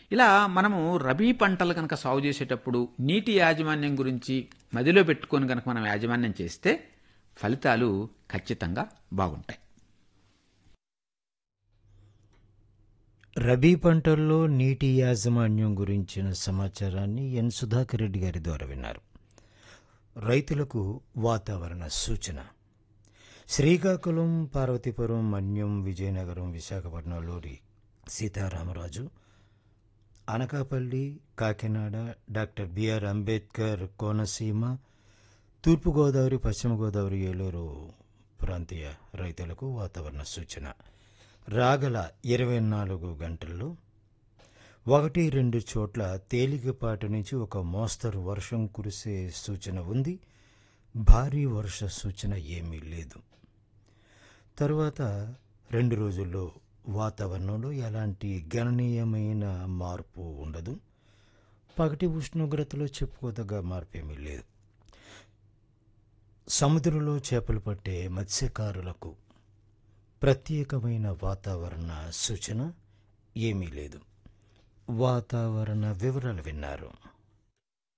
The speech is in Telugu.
ఇలా మనము రబీ పంటలు కనుక సాగు చేసేటప్పుడు నీటి యాజమాన్యం గురించి మదిలో పెట్టుకొని కనుక మనం యాజమాన్యం చేస్తే ఫలితాలు ఖచ్చితంగా బాగుంటాయి రబీ పంటల్లో నీటి యాజమాన్యం గురించిన సమాచారాన్ని ఎన్ సుధాకర్ రెడ్డి గారి ద్వారా విన్నారు రైతులకు వాతావరణ సూచన శ్రీకాకుళం పార్వతీపురం మన్యం విజయనగరం విశాఖపట్నంలోని సీతారామరాజు అనకాపల్లి కాకినాడ డాక్టర్ బిఆర్ అంబేద్కర్ కోనసీమ తూర్పుగోదావరి పశ్చిమ గోదావరి ఏలూరు ప్రాంతీయ రైతులకు వాతావరణ సూచన రాగల ఇరవై నాలుగు గంటల్లో ఒకటి రెండు చోట్ల తేలికపాటి నుంచి ఒక మోస్తరు వర్షం కురిసే సూచన ఉంది భారీ వర్ష సూచన ఏమీ లేదు తరువాత రెండు రోజుల్లో వాతావరణంలో ఎలాంటి గణనీయమైన మార్పు ఉండదు పగటి ఉష్ణోగ్రతలో చెప్పుకోదగ్గ మార్పు ఏమీ లేదు సముద్రంలో చేపలు పట్టే మత్స్యకారులకు ప్రత్యేకమైన వాతావరణ సూచన ఏమీ లేదు వాతావరణ వివరాలు విన్నారు